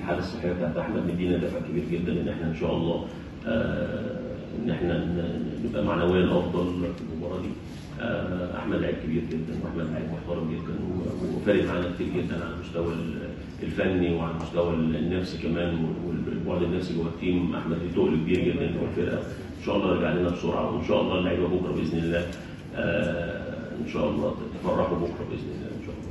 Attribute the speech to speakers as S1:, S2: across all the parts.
S1: الحاله الصحيه بتاعت احمد مدينا دفع كبير جدا ان احنا ان شاء الله آه، ان احنا ن- نبقى معنويا افضل في المباراه دي آه، احمد لعيب كبير جدا واحمد لعيب محترم جدا و- وفارق معانا كتير جدا على المستوى ال- الفني وعلى المستوى النفسي كمان والبعد النفسي جوه التيم احمد ليه تقل كبير جدا جوه الفرقه ان شاء الله يرجع لنا بسرعه وان شاء الله اللعيبه بكره باذن الله آه، ان شاء الله تفرحوا بكره باذن الله ان شاء الله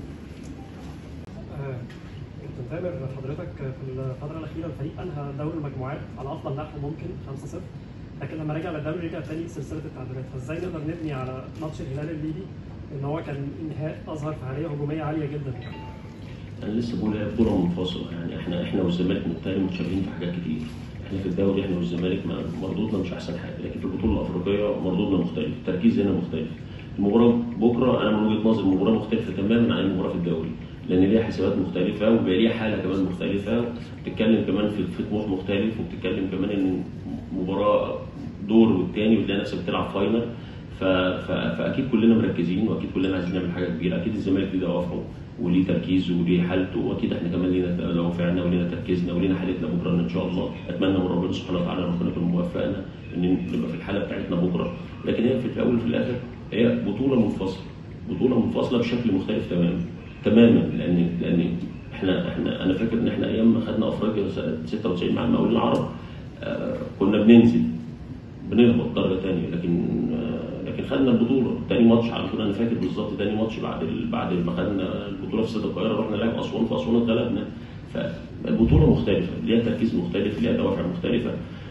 S2: آه، كابتن تامر حضرتك في الفترة الأخيرة الفريق أنهى دوري المجموعات على أفضل نحو ممكن 5-0 لكن لما رجع للدوري رجع تاني سلسلة التعادلات فازاي نقدر نبني على ماتش الهلال الليبي إن هو كان إنهاء أظهر فعالية هجومية عالية جدا
S1: انا لسه بقول هي بطوله منفصله يعني احنا احنا والزمالك متهيألي متشابهين في حاجات كتير احنا في الدوري احنا والزمالك ما- مردودنا مش احسن حاجه لكن في البطوله الافريقيه مردودنا مختلف التركيز هنا مختلف المباراه بكره انا من وجهه نظري المباراه مختلفه تماما عن المباراه في الدوري لان ليها حسابات مختلفه وبيبقى ليها حاله كمان مختلفه بتتكلم كمان في في طموح مختلف وبتتكلم كمان ان مباراه دور والتاني وتلاقي نفسك بتلعب فاينل ف... ف... فاكيد كلنا مركزين واكيد كلنا عايزين نعمل حاجه كبيره اكيد الزمالك ليه دوافعه وليه تركيزه وليه حالته واكيد احنا كمان لينا دوافعنا ولينا تركيزنا ولينا حالتنا بكره ان شاء الله اتمنى من ربنا سبحانه وتعالى ربنا يكون موفقنا ان نبقى في الحاله بتاعتنا بكره لكن هي في الاول وفي الاخر هي بطوله منفصله بطوله منفصله بشكل مختلف تماما تماما لان لان احنا احنا انا فاكر ان احنا ايام ما خدنا افريقيا سنه 96 مع المقاولين العرب آه كنا بننزل بنهبط درجه ثانيه لكن آه، لكن خدنا البطوله تاني ماتش على طول انا فاكر بالظبط تاني ماتش بعد ال- بعد ما خدنا البطوله في استاد القاهره رحنا نلعب اسوان في اسوان اتغلبنا فالبطوله مختلفه ليها تركيز مختلف ليها دوافع مختلفه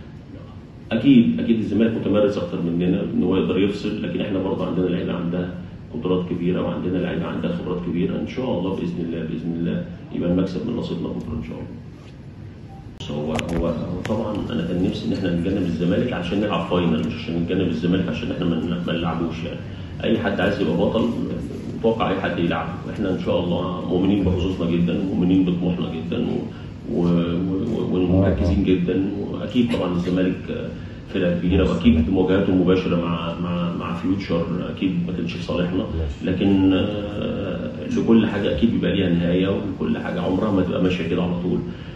S1: اكيد اكيد الزمالك متمرس اكتر مننا ان هو يقدر يفصل لكن احنا برضه عندنا لعيبه عندها قدرات كبيره وعندنا لعيبه عندها خبرات كبيره ان شاء الله باذن الله باذن الله يبقى المكسب من نصيبنا بكره ان شاء الله بص هو هو هو طبعا انا كان نفسي ان احنا نتجنب الزمالك عشان نلعب فاينل مش عشان نتجنب الزمالك عشان احنا ما ما نلعبوش يعني اي حد عايز يبقى بطل متوقع اي حد يلعب واحنا ان شاء الله مؤمنين بحظوظنا جدا ومؤمنين بطموحنا جدا و- و- و- ومركزين جدا واكيد طبعا الزمالك فرقه كبيره واكيد مواجهاته المباشره مع مع مع فيوتشر اكيد ما كانش في صالحنا لكن آه، لكل حاجه اكيد بيبقى ليها نهايه وكل حاجه عمرها ما تبقى ماشيه كده على طول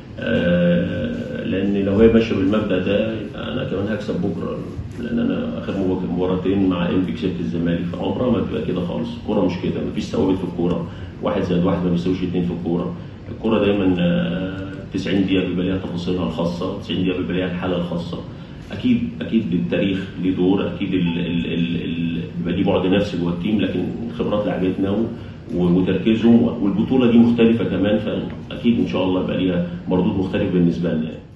S1: آه، لان لو هي ماشيه بالمبدا ده يبقى انا كمان هكسب بكره لان انا اخر مبار- مباراتين مع انبي كسبت الزمالك فعمرها ما تبقى كده خالص الكوره مش كده مفيش ثوابت في الكوره واحد زائد واحد ما بيساويش اتنين في الكوره الكوره دايما آه، 90 دقيقه بيبقى ليها تفاصيلها الخاصه 90 دقيقه بيبقى ليها الحاله الخاصه اكيد اكيد التاريخ ليه دور اكيد ال ال ال ال بيبقى ليه بعد نفسي جوه التيم لكن خبرات لعيبتنا و- و- وتركيزهم والبطوله دي مختلفه كمان فاكيد ان شاء الله يبقى ليها مردود مختلف بالنسبه لنا